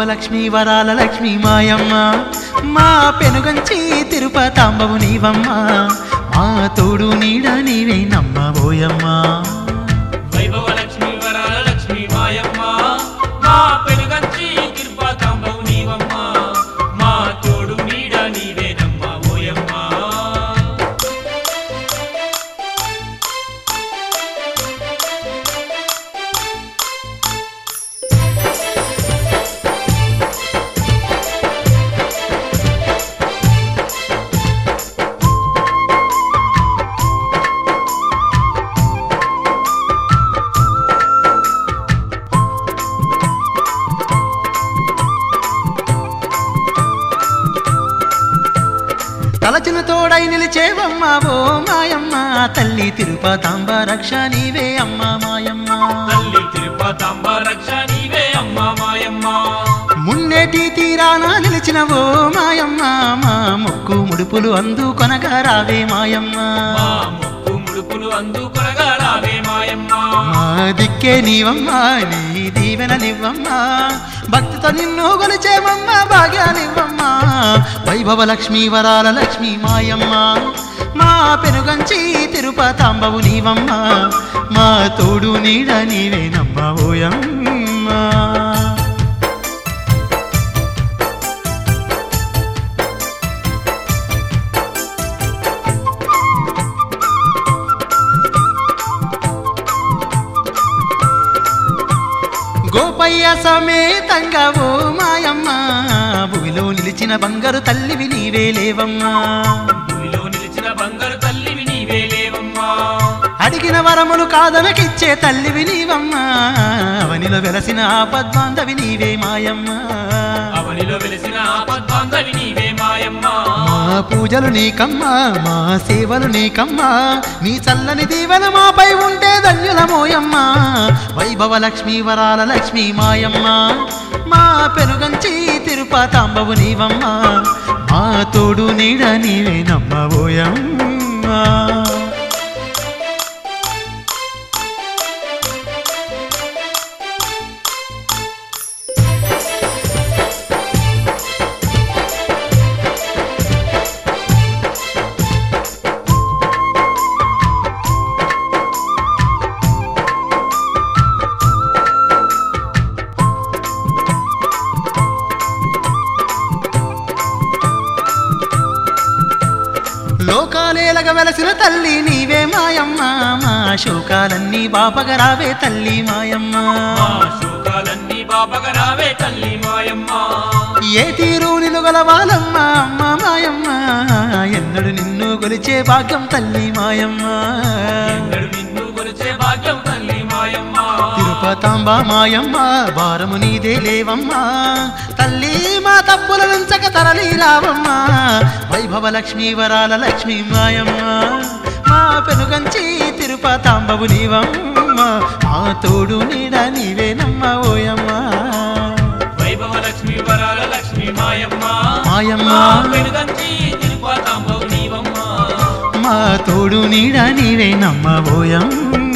లక్ష్మి వరాల లక్ష్మి మాయమ్మ మా పెనుగంచి తిరుపతాంబవు నీవమ్మ మా తోడు నీడ నీవే నమ్మబోయమ్మ వైభవ లక్ష్మి వరాల లక్ష్మి మాయమ్మ మా పెనుగంచి కృపాతాంబవు నీవమ్మ మా తోడు నీడ నీవేనమ్మ ఓయమ్మ తలచిన తోడై నిలిచేవమ్మ ఓ మాయమ్మ తల్లి తిరుపతాంబ రక్ష నీవే అమ్మ మాయమ్మ తల్లి తిరుపతాంబ రక్ష నీవే అమ్మ మాయమ్మ మున్నేటి తీరాన నిలిచిన ఓ మాయమ్మ మా ముక్కు ముడుపులు అందుకొనగా రావే మాయమ్మ మా ముక్కు ముడుపులు అందుకొనగా రావే మాయమ్మ మా దిక్కే నీవమ్మ నీ దీవెనలివ్వమ్మ భక్తితో నిన్ను కొలిచేవమ్మ భాగ్యాలివ్వమ్మ వైభవ లక్ష్మీ వరాల లక్ష్మీ మాయమ్మ మా పెనుగంచి తిరుపతాంబవు నీవమ్మ మా తోడు నీడ నీవే నమ్మబోయమ్మ గోపయ్య సమేతంగా ఓ మాయమ్మ భూమిలో నిలిచిన బంగారు తల్లివి నీవే లేవమ్మా భూమిలో నిలిచిన బంగారు తల్లివి నీవే లేవమ్మా అడిగిన వరములు కాదనకిచ్చే తల్లివి నీవమ్మా అవనిలో వెలసిన ఆపద్బాంధవి నీవే మాయమ్మ అవనిలో వెలిసిన ఆపద్బాంధవి నీవే మాయమ్మ మా పూజలు నీకమ్మా మా సేవలు నీకమ్మా నీ చల్లని దీవెన మాపై ఉంటే ధన్యులమోయమ్మ వైభవ లక్ష్మీ వరాల లక్ష్మీ మాయమ్మ మా పెనుగంచి తిరుపతాంబవు నీవమ్మ మా తోడు నీడ నీవే నమ్మబోయమ్మ లోకాలేలగ వెలసిన తల్లి నీవే మాయమ్మ మా శోకాలన్నీ బాపగరావే తల్లి మాయమ్మ మా శోకాలన్నీ బాబగరావే తల్లి మాయమ్మ ఏ తీరు నిలుగలవాలమ్మ అమ్మ మాయమ్మ ఎన్నడు నిన్ను కొలిచే భాగ్యం తల్లి మాయమ్మ ఎన్నడు నిన్ను కొలిచే భాగ్యం తల్లి మాయమ్మ తిరుపతాంబ మాయమ్మ భారము నీదే లేవమ్మా తల్లి మా తప్పుల నుంచక తరలి రావమ్మా వైభవ లక్ష్మీ వరాల లక్ష్మీ మాయమ్మ మా పెనుగంచి తిరుపతాంబవు నీవమ్మ మా తోడు నీడ నీవే నమ్మ ఓయమ్మ వైభవ లక్ష్మి వరాల లక్ష్మి మాయమ్మ మాయమ్మ మా పెనుగంచి తిరుపతాంబవు నీవమ్మ మా తోడు నీడ నీవే నమ్మ ఓయమ్మ